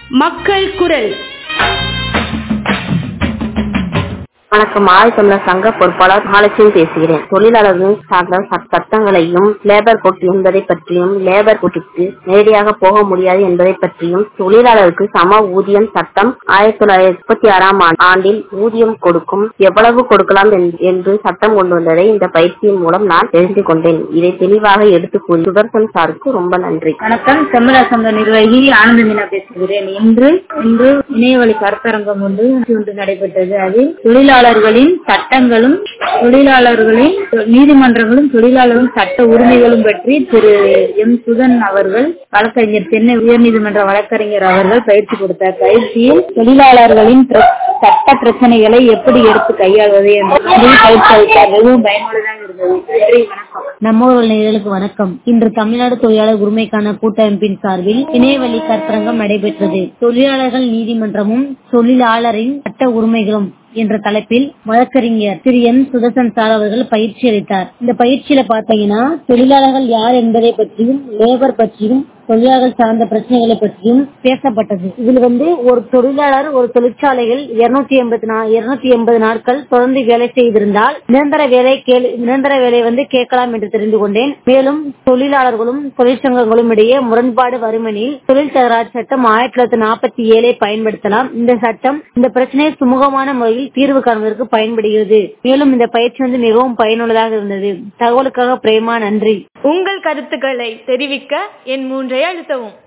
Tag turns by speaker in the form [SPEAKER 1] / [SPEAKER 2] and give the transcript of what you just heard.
[SPEAKER 1] மக்கள் குரல்
[SPEAKER 2] வணக்கம் ஆதித்தமிழர் சங்க பொறுப்பாளர் மகாலட்சுமி பேசுகிறேன் தொழிலாளர்களின் சார்ந்த சட்- சட்டங்களையும் லேபர் கோட் என்பதை பற்றியும் லேபர் கோட்டிற்கு நேரடியாக போக முடியாது என்பதை பற்றியும் தொழிலாளருக்கு சம ஊதியம் சட்டம் ஆயிரத்தி தொள்ளாயிரத்தி முப்பத்தி ஆறாம் ஆண்டு- ஆண்டில் ஊதியம் கொடுக்கும் எவ்வளவு கொடுக்கலாம் என்- என்று சட்டம் கொண்டு வந்ததை இந்த பயிற்சியின் மூலம் நான் தெரிந்து கொண்டேன் இதை தெளிவாக எடுத்து கூறி சுதர்சன் சாருக்கு ரொம்ப நன்றி
[SPEAKER 3] வணக்கம் செம்மலா சங்க நிர்வாகி ஆனந்த மீனா பேசுகிறேன் இன்று இன்று இணையவழி கருத்தரங்கம் ஒன்று ஒன்று நடைபெற்றது அதில் தொழிலாளர்களின் சட்டங்களும் தொழிலாளர்களின் நீதிமன்றங்களும் தொழிலாளர்களின் சட்ட உரிமைகளும் பற்றி திரு எம் சுதன் அவர்கள் வழக்கறிஞர் சென்னை உயர்நீதிமன்ற வழக்கறிஞர் அவர்கள் பயிற்சி கொடுத்தார் பயிற்சியில் தொழிலாளர்களின் பிர- சட்ட பிரச்சனைகளை எப்படி எடுத்து கையாள்வது என்று பயிற்சி அளித்தார் மிகவும் பயனுள்ளதாக இருந்தது நன்றி வணக்கம்
[SPEAKER 4] நம்மூர் நேயர்களுக்கு வணக்கம் இன்று தமிழ்நாடு தொழிலாளர் உரிமைக்கான கூட்டமைப்பின் சார்பில் இணையவழி கருத்தரங்கம் நடைபெற்றது தொழிலாளர்கள் நீதிமன்றமும் தொழிலாளரின் சட்ட உரிமைகளும் என்ற தலைப்பில் வழக்கறிஞர் திரு என் சுதர்சன் சார் அவர்கள் பயிற்சி அளித்தார் இந்த பயிற்சியில பாத்தீங்கன்னா தொழிலாளர்கள் யார் என்பதை பற்றியும் லேபர் பற்றியும் தொழிலாளர்கள் சார்ந்த பிரச்சனைகளை பற்றியும் பேசப்பட்டது இதில் வந்து ஒரு தொழிலாளர் ஒரு தொழிற்சாலையில் இருநூத்தி எண்பத்தி இருநூத்தி எண்பது நாட்கள் தொடர்ந்து வேலை செய்திருந்தால் நிரந்தர வேலை கேள் நிரந்தர வேலை வந்து கேட்கலாம் என்று தெரிந்து கொண்டேன் மேலும் தொழிலாளர்களும் தொழிற்சங்கங்களும் இடையே முரண்பாடு வருமெனில் தொழில் தகராறு சட்டம் ஆயிரத்தி தொள்ளாயிரத்தி நாற்பத்தி ஏழை பயன்படுத்தலாம் இந்த சட்டம் இந்த பிரச்சனையை சுமூகமான முறையில் தீர்வு காண்பதற்கு பயன்படுகிறது மேலும் இந்த பயிற்சி வந்து மிகவும் பயனுள்ளதாக இருந்தது தகவலுக்காக பிரேமா நன்றி
[SPEAKER 1] உங்கள் கருத்துக்களை தெரிவிக்க என் மூன்றை அழுத்தவும்